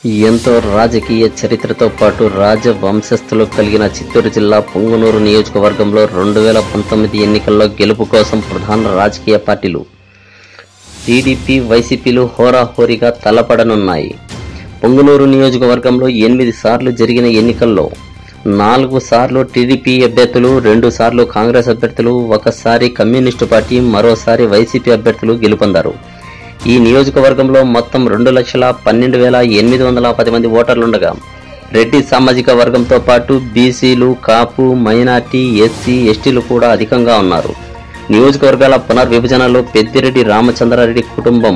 ఎంతో రాజకీయ చరిత్రతో పాటు రాజవంశస్థులు కలిగిన చిత్తూరు జిల్లా పొంగునూరు నియోజకవర్గంలో రెండు వేల పంతొమ్మిది ఎన్నికల్లో గెలుపు కోసం ప్రధాన రాజకీయ పార్టీలు టీడీపీ వైసీపీలు హోరాహోరీగా తలపడనున్నాయి పొంగునూరు నియోజకవర్గంలో ఎనిమిది సార్లు జరిగిన ఎన్నికల్లో నాలుగు సార్లు టీడీపీ అభ్యర్థులు రెండు సార్లు కాంగ్రెస్ అభ్యర్థులు ఒకసారి కమ్యూనిస్టు పార్టీ మరోసారి వైసీపీ అభ్యర్థులు గెలుపొందారు ఈ నియోజకవర్గంలో మొత్తం రెండు లక్షల పన్నెండు వేల ఎనిమిది వందల పది మంది ఓటర్లుండగా రెడ్డి సామాజిక వర్గంతో పాటు బీసీలు కాపు మైనార్టీ ఎస్సీ ఎస్టీలు కూడా అధికంగా ఉన్నారు నియోజకవర్గాల పునర్విభజనలో పెద్దిరెడ్డి రామచంద్రారెడ్డి కుటుంబం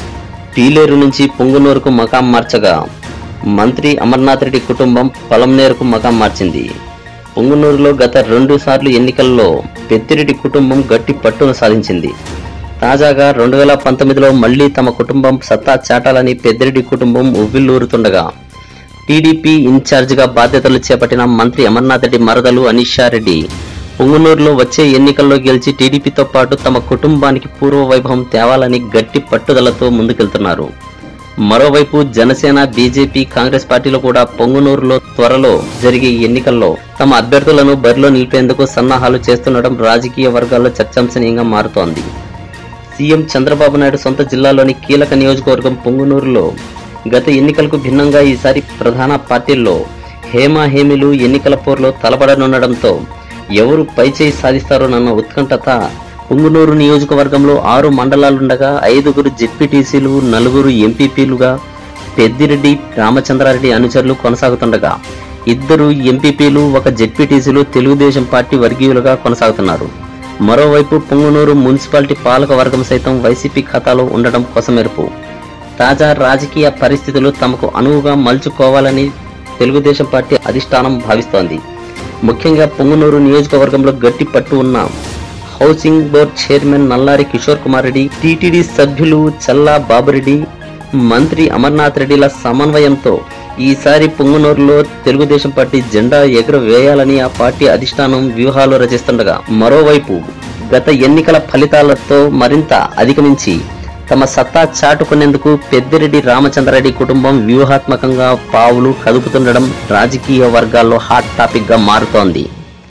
పీలేరు నుంచి పొంగునూరుకు మకాం మార్చగా మంత్రి అమర్నాథ్ రెడ్డి కుటుంబం పొలంనేరుకు మకాం మార్చింది పొంగునూరులో గత రెండు సార్లు ఎన్నికల్లో పెద్దిరెడ్డి కుటుంబం గట్టి పట్టును సాధించింది తాజాగా రెండు వేల పంతొమ్మిదిలో మళ్లీ తమ కుటుంబం సత్తా చాటాలని పెద్దిరెడ్డి కుటుంబం ఉవ్విల్లూరుతుండగా టీడీపీ ఇన్ఛార్జిగా బాధ్యతలు చేపట్టిన మంత్రి అమర్నాథ్ రెడ్డి మరదలు అనీషా రెడ్డి పొంగునూరులో వచ్చే ఎన్నికల్లో గెలిచి టీడీపీతో పాటు తమ కుటుంబానికి పూర్వ వైభవం తేవాలని గట్టి పట్టుదలతో ముందుకెళ్తున్నారు మరోవైపు జనసేన బీజేపీ కాంగ్రెస్ పార్టీలు కూడా పొంగునూరులో త్వరలో జరిగే ఎన్నికల్లో తమ అభ్యర్థులను బరిలో నిలిపేందుకు సన్నాహాలు చేస్తుండడం రాజకీయ వర్గాల్లో చర్చాంశనీయంగా మారుతోంది సీఎం చంద్రబాబు నాయుడు సొంత జిల్లాలోని కీలక నియోజకవర్గం పొంగునూరులో గత ఎన్నికలకు భిన్నంగా ఈసారి ప్రధాన పార్టీల్లో హేమాహేమిలు ఎన్నికల పోరులో తలపడనుండడంతో ఎవరు పైచేయి సాధిస్తారోనన్న ఉత్కంఠత పొంగునూరు నియోజకవర్గంలో ఆరు మండలాలుండగా ఐదుగురు జెడ్పీటీసీలు నలుగురు ఎంపీపీలుగా పెద్దిరెడ్డి రామచంద్రారెడ్డి అనుచరులు కొనసాగుతుండగా ఇద్దరు ఎంపీపీలు ఒక జెడ్పీటీసీలు తెలుగుదేశం పార్టీ వర్గీయులుగా కొనసాగుతున్నారు మరోవైపు పొంగునూరు మున్సిపాలిటీ పాలక వర్గం సైతం వైసీపీ ఖాతాలో ఉండడం కొసమెరుపు తాజా రాజకీయ పరిస్థితులు తమకు అనువుగా మలుచుకోవాలని తెలుగుదేశం పార్టీ అధిష్టానం భావిస్తోంది ముఖ్యంగా పొంగునూరు నియోజకవర్గంలో గట్టి పట్టు ఉన్న housing board chairman Nallari Kishore Kumar Reddy TTD సభ్యులు చల్లా బాబురెడ్డి మంత్రి అమర్నాథ్ రెడ్డిల సమన్వయంతో ఈసారి పొంగునూరులో తెలుగుదేశం పార్టీ జెండా ఎగురవేయాలని ఆ పార్టీ అధిష్టానం వ్యూహాలు రచిస్తుండగా మరోవైపు గత ఎన్నికల ఫలితాలతో మరింత అధిగమించి తమ సత్తా చాటుకునేందుకు పెద్దిరెడ్డి రామచంద్రారెడ్డి కుటుంబం వ్యూహాత్మకంగా పావులు కదుపుతుండడం రాజకీయ వర్గాల్లో హాట్ టాపిక్ గా మారుతోంది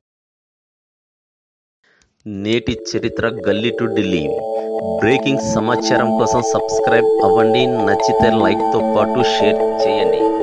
నేటి చరిత్ర గల్లీ టు ఢిల్లీ బ్రేకింగ్ సమాచారం కోసం సబ్స్క్రైబ్ అవ్వండి నచ్చితే లైక్ తో పాటు షేర్ చేయండి